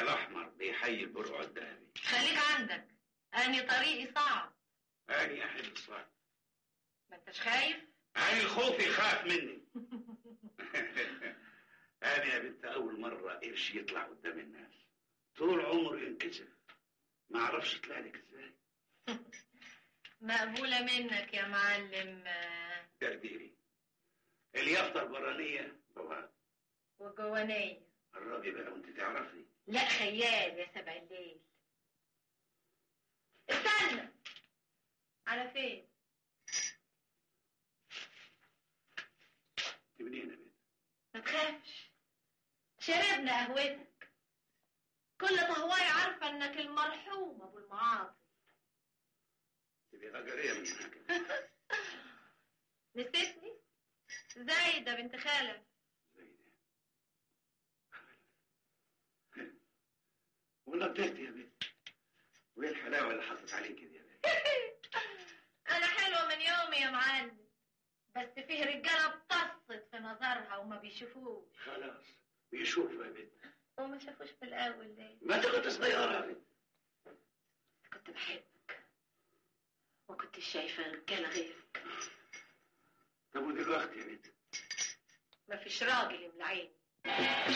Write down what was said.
الاحمر بيحيي البرع الذهبي خليك عندك أني طريقي صعب اني احل الصعب ما انتش خايف اني الخوف يخاف مني انا يا بنت اول مره قرش يطلع قدام الناس طول عمره ينكسف ما اعرفش يطلع لك ازاي مقبولة منك يا معلم آه، تقديري اليافطه البرانيه بابا وجوانية قربي بقى وانت تعرفي لا خيال يا سبع الليل استنى على فين انت منين يا بنت ما تخافش شربنا قهوتك كل طهواي عارفة انك المرحوم ابو المعاطي تبقي غجريه من حاجه نسيتني زايدة بنت خالك زي ده والله بدأت يا بنت وايه الحلاوه اللي حصلت عليك دي يا بنت انا حلوة من يومي يا معلم بس فيه رجالة بتصت في نظرها وما بيشوفوش خلاص بيشوفوا يا بنت وما شافوش في الاول ليه ما انت كنت صغيره يا بنت كنت بحبك وكنت شايفة رجالة غيرك طب ودلوقتي يا بنت ما فيش راجل يملى عيني